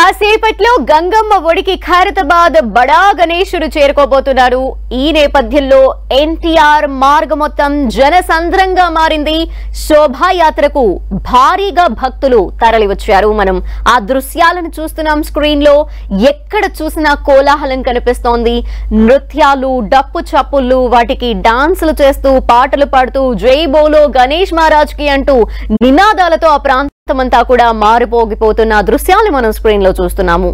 కాసేపట్లో గంగమ్మ ఒడికి ఖైరతాబాద్ బడా గణేశుడు చేరుకోబోతున్నారు ఈ నేపథ్యంలో ఎన్టీఆర్ మార్గ మొత్తం జనసంద్రంగా మారింది శోభాయాత్రకు భారీగా భక్తులు తరలివచ్చారు మనం ఆ దృశ్యాలను చూస్తున్నాం స్క్రీన్ లో ఎక్కడ చూసినా కోలాహలం కనిపిస్తోంది నృత్యాలు డప్పు చప్పుళ్ళు వాటికి డాన్సులు చేస్తూ పాటలు పాడుతూ జై బోలో గణేష్ మహారాజ్ కి అంటూ నినాదాలతో ఆ ప్రాంతమంతా కూడా మారిపోగిపోతున్న దృశ్యాలు మనం స్క్రీన్ లో చూస్తున్నాము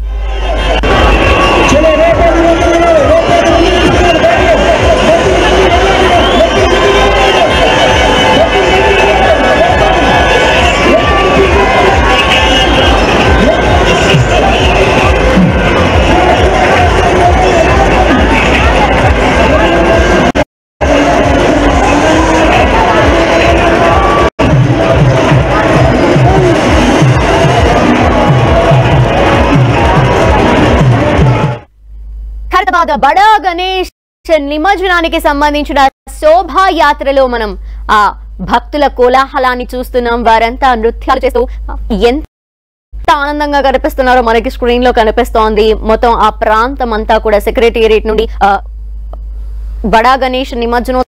ఖైరతాబాద్ బడా గణేష్ నిమజ్జనానికి సంబంధించిన శోభాయాత్రలో మనం ఆ భక్తుల కోలాహలాన్ని చూస్తున్నాం వారంతా నృత్యాలు చేస్తూ ఎంత ఆనందంగా కనిపిస్తున్నారో మనకి స్క్రీన్ లో కనిపిస్తోంది మొత్తం ఆ ప్రాంతం అంతా కూడా సెక్రటేరియట్ నుండి ఆ, బడా గణేష్ నిమజ్జనోత్సవం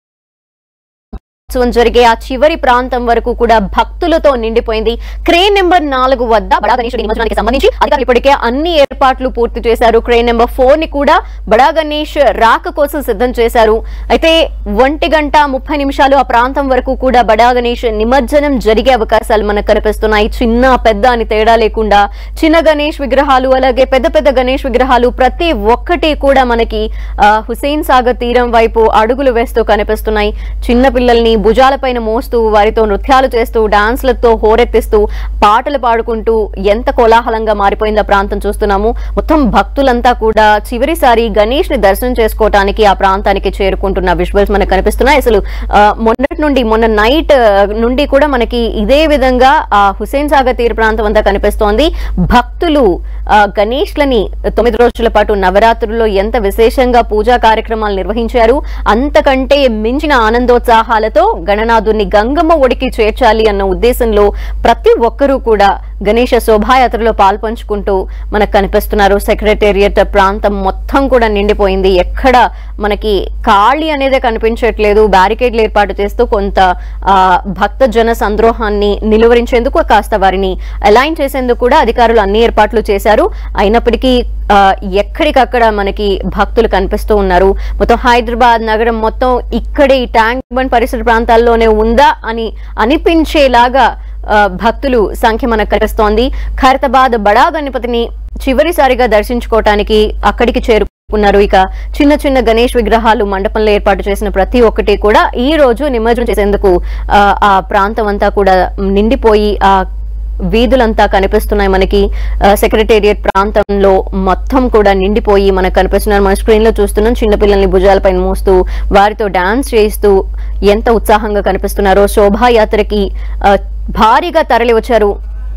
జరిగే ఆ చివరి ప్రాంతం వరకు కూడా భక్తులతో నిండిపోయింది క్రేన్ నెంబర్ నాలుగు వద్ద బడా గణేశుడి నిమజ్జనానికి సంబంధించి అధికారులు ఇప్పటికే అన్ని ఏర్పాట్లు పూర్తి చేశారు క్రేన్ నెంబర్ ఫోర్ ని కూడా బడా గణేష్ రాక కోసం సిద్ధం చేశారు అయితే ఒంటి గంట ముప్పై నిమిషాలు ఆ ప్రాంతం వరకు కూడా బడా గణేష్ నిమజ్జనం జరిగే అవకాశాలు మనకు కనిపిస్తున్నాయి చిన్న పెద్ద అని తేడా లేకుండా చిన్న గణేష్ విగ్రహాలు అలాగే పెద్ద పెద్ద గణేష్ విగ్రహాలు ప్రతి ఒక్కటి కూడా మనకి ఆ, హుసేన్ సాగర్ తీరం వైపు అడుగులు వేస్తూ కనిపిస్తున్నాయి చిన్న పిల్లల్ని భుజాలపైన మోస్తూ వారితో నృత్యాలు చేస్తూ డాన్స్లతో హోరెత్తిస్తూ పాటలు పాడుకుంటూ ఎంత కోలాహలంగా మారిపోయిందో ఆ ప్రాంతం చూస్తున్నాము మొత్తం భక్తులంతా కూడా చివరిసారి గణేష్ ని దర్శనం చేసుకోవటానికి ఆ ప్రాంతానికి చేరుకుంటున్న విజువల్స్ మనకు కనిపిస్తున్నాయి అసలు ఆ, మొన్నటి నుండి మొన్న నైట్ నుండి కూడా మనకి ఇదే విధంగా ఆ హుసేన్ సాగర్ తీర ప్రాంతం అంతా కనిపిస్తోంది భక్తులు ఆ, గణేష్లని తొమ్మిది రోజుల పాటు నవరాత్రుల్లో ఎంత విశేషంగా పూజా కార్యక్రమాలు నిర్వహించారు అంతకంటే మించిన ఆనందోత్సాహాలతో గణనాథుని గంగమ్మ ఒడికి చేర్చాలి అన్న ఉద్దేశంలో ప్రతి ఒక్కరూ కూడా గణేష శోభాయాత్రలో పాల్పంచుకుంటూ మనకు కనిపిస్తున్నారు సెక్రటేరియట్ ప్రాంతం మొత్తం కూడా నిండిపోయింది ఎక్కడ మనకి ఖాళీ అనేదే కనిపించట్లేదు బ్యారికేడ్లు ఏర్పాటు చేస్తూ కొంత ఆ, భక్త జన సంద్రోహాన్ని నిలువరించేందుకు కాస్త వారిని అలైన్ చేసేందుకు కూడా అధికారులు అన్ని ఏర్పాట్లు చేశారు అయినప్పటికీ ఆ, ఎక్కడికక్కడ మనకి భక్తులు కనిపిస్తూ ఉన్నారు మొత్తం హైదరాబాద్ నగరం మొత్తం ఇక్కడే ఈ ట్యాంక్ బండ్ పరిసర ప్రాంతాల్లోనే ఉందా అని అనిపించేలాగా ఆ, భక్తులు సంఖ్య మనకు కనిపిస్తోంది ఖైరతాబాద్ బడా గణపతిని చివరిసారిగా దర్శించుకోవటానికి అక్కడికి చేరుకున్నారు ఇక చిన్న చిన్న గణేష్ విగ్రహాలు మండపంలో ఏర్పాటు చేసిన ప్రతి ఒక్కటి కూడా ఈ రోజు నిమజ్జనం చేసేందుకు ఆ, ఆ ప్రాంతం అంతా కూడా నిండిపోయి ఆ వీధులంతా కనిపిస్తున్నాయి మనకి ఆ, సెక్రటేరియట్ ప్రాంతంలో మొత్తం కూడా నిండిపోయి మనకు కనిపిస్తున్నారు మన స్క్రీన్ లో చూస్తున్నాం చిన్నపిల్లల్ని భుజాలపైన మోస్తూ వారితో డాన్స్ చేస్తూ ఎంత ఉత్సాహంగా కనిపిస్తున్నారో శోభాయాత్రకి ఆ, భారీగా తరలి వచ్చారు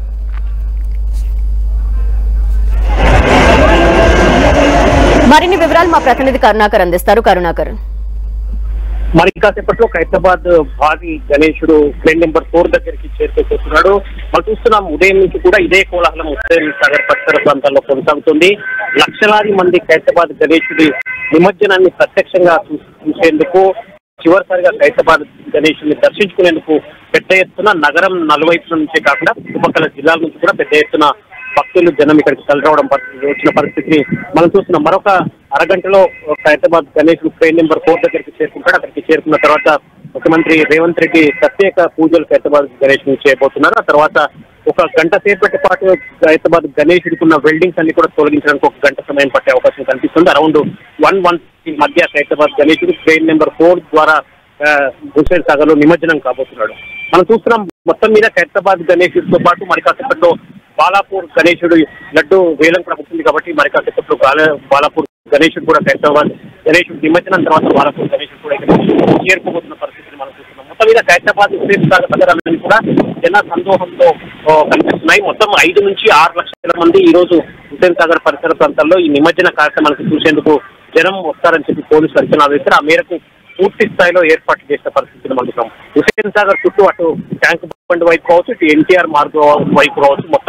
మరిన్ని వివరాలు మా ప్రతినిధి కరుణాకర్ అందిస్తారు కరుణాకర్ మరి కాసేపట్లో ఖైరతాబాద్ భారీ గణేశుడు ట్రైన్ నెంబర్ ఫోర్ దగ్గరికి చేరుకోబోతున్నాడు మనం చూస్తున్నాం ఉదయం నుంచి కూడా ఇదే కోలాహలం ఉదయం సాగర్ పరిసర ప్రాంతాల్లో కొనసాగుతుంది లక్షలాది మంది ఖైరతాబాద్ గణేశుడి నిమజ్జనాన్ని ప్రత్యక్షంగా చూ- చూసేందుకు చివరిసారిగా ఖైరతాబాద్ గణేశుడిని దర్శించుకునేందుకు పెద్ద ఎత్తున నగరం నలువైపు నుంచే కాకుండా చుట్టుపక్కల జిల్లాల నుంచి కూడా పెద్ద ఎత్తున భక్తులు జనం ఇక్కడికి తరలిరావడం పరిస్థితి వచ్చిన పరిస్థితిని మనం చూస్తున్నాం మరొక అరగంటలో Khairatabad Ganesh train number four దగ్గరికి చేరుకుంటాడు అక్కడికి చేరుకున్న తర్వాత ముఖ్యమంత్రి రేవంత్ రెడ్డి ప్రత్యేక పూజలు ఖైరతాబాద్ గణేష్ ని చేయబోతున్నారు ఆ తర్వాత ఒక గంట సేపటి పాటు ఖైరతాబాద్ గణేషుడికి ఉన్న వెల్డింగ్స్ అన్ని కూడా తొలగించడానికి ఒక గంట సమయం పట్టే అవకాశం కనిపిస్తుంది అరౌండ్ వన్ వన్ మధ్య ఖైరతాబాద్ గణేషుడు ట్రైన్ నెంబర్ ఫోర్ ద్వారా ఆ, హుస్సేన్ సాగర్ లో నిమజ్జనం కాబోతున్నాడు మనం చూస్తున్నాం మొత్తం మీద ఖైరతాబాద్ గణేశుడితో పాటు మరి కాసేపట్లో బాలాపూర్ గణేశుడు లడ్డు వేలం కూడా ఉంటుంది కాబట్టి మరి కాసేపట్లో బాల- బాలాపూర్ గణేశుడు కూడా ఖైరతాబాద్ గణేశుడు నిమజ్జనం తర్వాత బాలాపూర్ గణేశుడు కూడా ఇక్కడ చేరుకోబోతున్న పరిస్థితిని మనం చూస్తున్నాం మొత్తం మీద ఖైరతాబాద్ హుస్సేన్ సాగర్ నగరాలన్నీ కూడా జన సందోహంతో ఓ, కనిపిస్తున్నాయి మొత్తం ఐదు నుంచి ఆరు లక్షల మంది ఈ రోజు హుస్సేన్ సాగర్ పరిసర ప్రాంతాల్లో ఈ నిమజ్జన కార్యక్రమానికి చూసేందుకు జనం వస్తారని చెప్పి పోలీసులు అంచనా వేశారు ఆ మేరకు పూర్తి స్థాయిలో ఏర్పాట్లు చేసిన పరిస్థితిని మనం హుసేన్ సాగర్ చుట్టూ అటు ట్యాంక్ బండ్ వైపు కావచ్చు ఇటు ఎన్టీఆర్ మార్గం వైపు కావచ్చు మొత్తం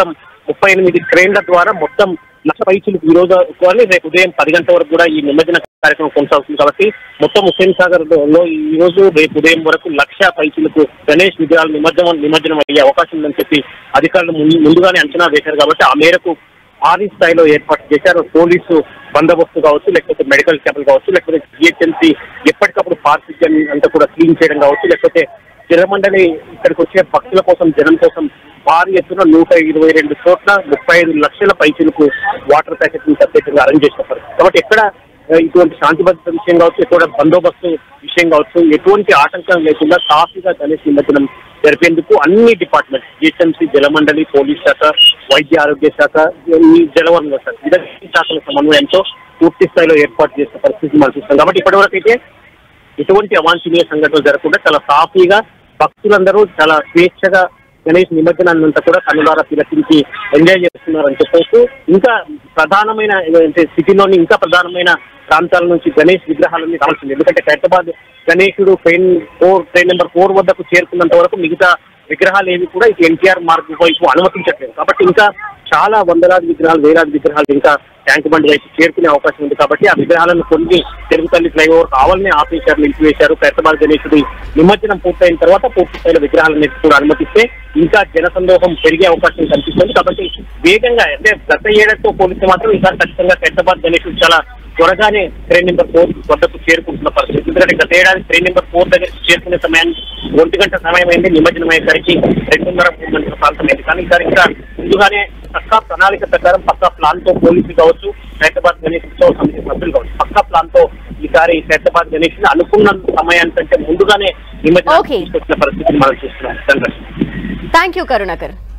ముప్పై ఎనిమిది క్రేన్ల ద్వారా మొత్తం లక్ష పైచులకు ఈ రోజు కానీ రేపు ఉదయం పది గంటల వరకు కూడా ఈ నిమజ్జన కార్యక్రమం కొనసాగుతుంది కాబట్టి మొత్తం హుస్సేన్ సాగర్ లో ఈ రోజు రేపు ఉదయం వరకు లక్ష పైచులకు గణేష్ విగ్రహాలు నిమజ్జనం నిమజ్జనం అయ్యే అవకాశం ఉందని చెప్పి అధికారులు ముందు- ముందుగానే అంచనా వేశారు కాబట్టి ఆ మేరకు భారీ స్థాయిలో ఏర్పాటు చేశారు పోలీసు బందోబస్తు కావచ్చు లేకపోతే మెడికల్ క్యాంపులు కావచ్చు లేకపోతే జిహెచ్ఎంసీ ఎప్పటికప్పుడు పారిశుద్ధ్యం అంతా కూడా క్లీన్ చేయడం కావచ్చు లేకపోతే చిరమండలి ఇక్కడికి వచ్చే భక్తుల కోసం జనం కోసం భారీ ఎత్తున నూట ఇరవై రెండు చోట్ల ముప్పై ఐదు లక్షల పైచులకు వాటర్ ప్యాకెట్ ప్రత్యేకంగా అరేంజ్ చేసిన పరిస్థితి కాబట్టి ఎక్కడ ఆ, ఇటువంటి శాంతి భద్రత విషయం కావచ్చు ఎక్కడ బందోబస్తు విషయం కావచ్చు ఎటువంటి ఆటంకం లేకుండా సాఫీగా గణేష్ నిమజ్జనం జరిపేందుకు అన్ని డిపార్ట్మెంట్స్ జిహెచ్ఎంసీ జలమండలి పోలీస్ శాఖ వైద్య ఆరోగ్య శాఖ ఈ జలవనరుల శాఖ ఇతర శాఖల సమన్వయంతో పూర్తి స్థాయిలో ఏర్పాటు చేసిన పరిస్థితి మనం చూస్తాం కాబట్టి ఇప్పటివరకు అయితే ఎటువంటి అవాంఛనీయ సంఘటనలు జరగకుండా చాలా సాఫీగా భక్తులందరూ చాలా స్వేచ్ఛగా గణేష్ నిమజ్జనాన్ని అంతా కూడా కన్నులారా తిలకించి ఎంజాయ్ చేస్తున్నారని చెప్పేసి ఇంకా ప్రధానమైన అంటే సిటీలోని ఇంకా ప్రధానమైన ప్రాంతాల నుంచి గణేష్ విగ్రహాలన్నీ రావాల్సింది ఎందుకంటే హైదరాబాద్ గణేశుడు train four train number four వద్దకు చేరుకున్నంత వరకు మిగతా విగ్రహాలు ఏవి కూడా ఇటు ఎన్టీఆర్ మార్గ్ వైపు అనుమతించట్లేదు కాబట్టి ఇంకా చాలా వందలాది విగ్రహాలు వేలాది విగ్రహాలు ఇంకా ట్యాంక్ బండ్ వైపు చేరుకునే అవకాశం ఉంది కాబట్టి ఆ విగ్రహాలను కొన్ని తెలుగు తల్లి ఫ్లైఓవర్ కావాలని ఆపేశారు నిలిపివేశారు హైదరాబాద్ గణేశుడి నిమజ్జనం పూర్తయిన తర్వాత పూర్తి స్థాయిలో విగ్రహాలను కూడా అనుమతిస్తే ఇంకా జనసందోహం పెరిగే అవకాశం కనిపిస్తుంది కాబట్టి వేగంగా అంటే గత ఏడాదితో పోలిస్తే మాత్రం ఈసారి ఖచ్చితంగా హైదరాబాద్ గణేశుడు చాలా త్వరగానే ట్రైన్ నెంబర్ ఫోర్ వద్దకు చేరుకుంటున్న పరిస్థితి ఎందుకంటే గత ఏడాది ట్రైన్ నెంబర్ ఫోర్ దగ్గరికి చేరుకునే సమయానికి ఒంటి గంట సమయం అయింది నిమజ్జనం అయ్యేసరికి రెండున్నర మూడు గంటల ప్రాంతం అయింది కానీ ఈసారి ఇంకా ముందుగానే పక్కా ప్రణాళిక ప్రకారం పక్కా ప్లాన్ తో పోలీసులు కావచ్చు హైదరాబాద్ గణేష్ ఉత్సవ సమితి సభ్యులు కావచ్చు పక్కా ప్లాన్ తో ఈసారి హైదరాబాద్ గణేష్ అనుకున్న సమయానికంటే ముందుగానే నిమజ్జనం Okay. తీసుకొచ్చిన పరిస్థితిని మనం చూస్తున్నాం సంఘర్షణ థ్యాంక్ యూ కరుణాకర్